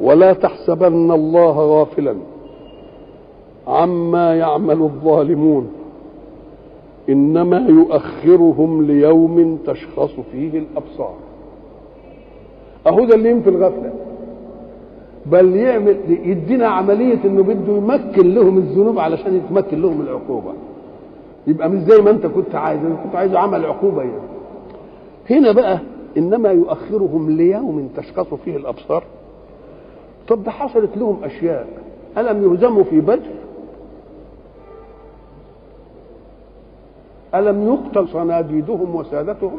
ولا تحسبن الله غافلا عما يعمل الظالمون انما يؤخرهم ليوم تشخص فيه الابصار اهو ده اللي ينفي الغفله بل يعمل يدينا عمليه انه بده يمكن لهم الذنوب علشان يتمكن لهم العقوبه يبقى مش زي ما انت كنت عايز انا كنت عايز عمل عقوبه يعني. هنا بقى انما يؤخرهم ليوم تشخص فيه الابصار طب ده حصلت لهم اشياء الم يهزموا في بدر الم يقتل صناديدهم وسادتهم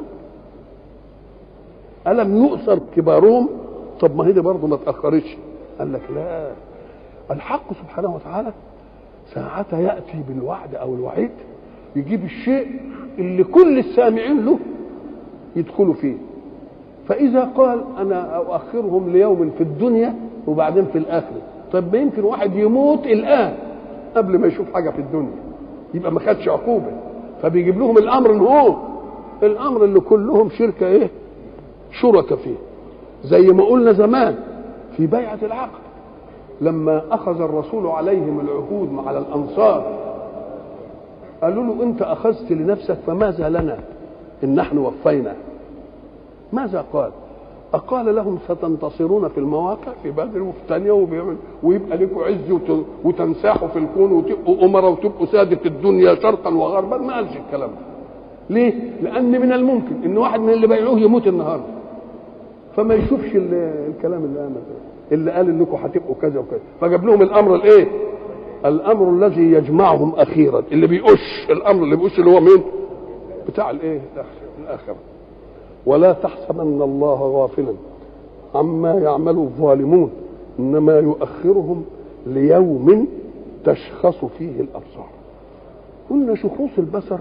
الم يؤثر كبارهم طب ما هي دي برضه ما تاخرتش قال لك لا الحق سبحانه وتعالى ساعتها ياتي بالوعد او الوعيد يجيب الشيء اللي كل السامعين له يدخلوا فيه فإذا قال أنا أؤخرهم ليوم في الدنيا وبعدين في الآخرة طب ما يمكن واحد يموت الآن قبل ما يشوف حاجة في الدنيا يبقى ما خدش عقوبة فبيجيب لهم الأمر اللي هو الأمر اللي كلهم شركة إيه شركة فيه زي ما قلنا زمان في بيعة العقد لما أخذ الرسول عليهم العهود مع الأنصار قالوا له أنت أخذت لنفسك فماذا لنا إن نحن وفينا ماذا قال أقال لهم ستنتصرون في المواقع في بدر وفي ثانية وبيعمل ويبقى لكم عز وت- وتنساحوا في الكون وتبقوا أمراء وتبقوا سادة الدنيا شرقا وغربا ما قالش الكلام ده ليه؟ لأن من الممكن إن واحد من اللي بيعوه يموت النهارده فما يشوفش ال- الكلام اللي قال اللي قال انكم هتبقوا كذا وكذا فجاب لهم الامر الايه؟ الامر الذي يجمعهم اخيرا اللي بيقش الامر اللي بيقش اللي هو مين؟ بتاع الايه؟ الاخره ولا تحسبن الله غافلا عما يعمل الظالمون انما يؤخرهم ليوم تشخص فيه الابصار قلنا شخوص البصر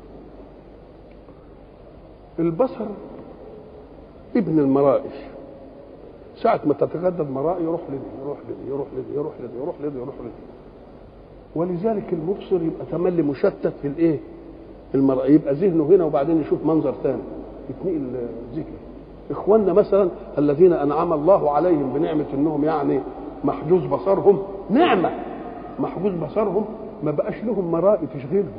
البصر ابن المرائي ساعة ما تتغدى المرائي يروح لدي يروح لدي يروح لدي يروح لدي يروح لدي يروح لدي ولذلك المبصر يبقى تملي مشتت في الايه؟ المرأة يبقى ذهنه هنا وبعدين يشوف منظر ثاني يتنقل ذهنه اخواننا مثلا الذين انعم الله عليهم بنعمه انهم يعني محجوز بصرهم نعمه محجوز بصرهم ما بقاش لهم مرائي تشغلهم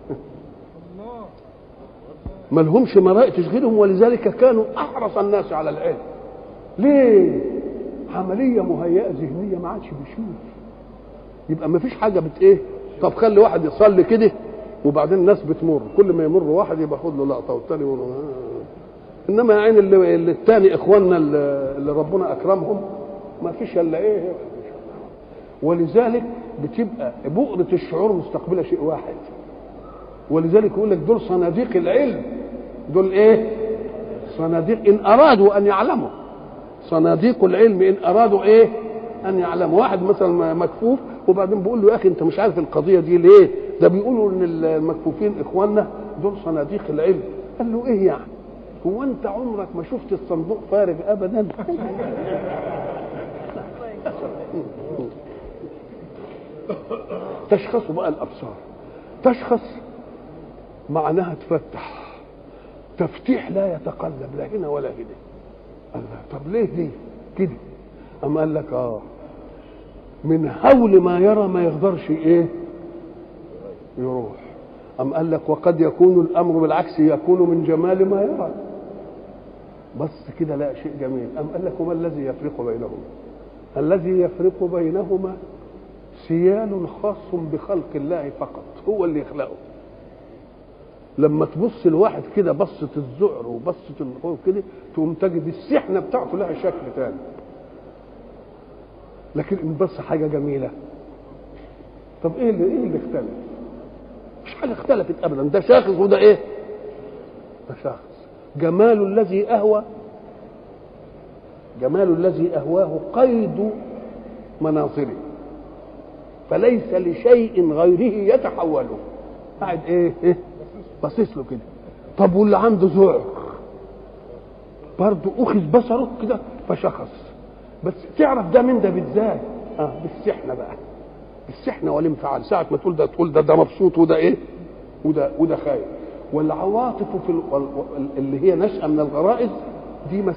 ما لهمش مرائي تشغلهم ولذلك كانوا احرص الناس على العلم ليه عمليه مهيئه ذهنيه ما عادش بيشوف يبقى ما فيش حاجه بت ايه طب خلي واحد يصلي كده وبعدين الناس بتمر كل ما يمر واحد يبقى خد له لقطه والتاني يقول له آه. انما يا عين اللي, اللي التاني اخواننا اللي, اللي ربنا اكرمهم ما فيش الا ايه ولذلك بتبقى بؤرة الشعور مستقبلة شيء واحد ولذلك يقول لك دول صناديق العلم دول ايه صناديق ان ارادوا ان يعلموا صناديق العلم ان ارادوا ايه ان يعلموا واحد مثلا مكفوف وبعدين بيقول له يا اخي انت مش عارف القضيه دي ليه ده بيقولوا ان المكفوفين اخواننا دول صناديق العلم قال له ايه يعني هو انت عمرك ما شفت الصندوق فارغ ابدا تشخص بقى الابصار تشخص معناها تفتح تفتيح لا يتقلب لا هنا ولا هنا قال لا طب ليه دي كده أم قال لك اه من هول ما يرى ما يقدرش ايه يروح أم قال لك وقد يكون الأمر بالعكس يكون من جمال ما يرى بس كده لا شيء جميل أم قال لك وما الذي يفرق بينهما الذي يفرق بينهما سيال خاص بخلق الله فقط هو اللي يخلقه لما تبص لواحد كده بصة الذعر وبصة الخوف كده تقوم تجد السحنة بتاعته لها شكل تاني لكن ان بص حاجة جميلة طب ايه اللي ايه اللي اختلف؟ مش حاجة اختلفت ابدا ده شاخص وده ايه؟ ده شاخص جمال الذي اهوى جمال الذي اهواه قيد مناظره فليس لشيء غيره يتحوله قاعد ايه ايه باصص له كده طب واللي عنده ذعر برضه اخذ بصره كده فشخص بس تعرف ده من ده بالذات اه بالسحنه بقى السحنه والانفعال ساعه ما تقول ده تقول ده ده مبسوط وده ايه وده وده خايف والعواطف في ال- اللي هي نشأة من الغرائز دي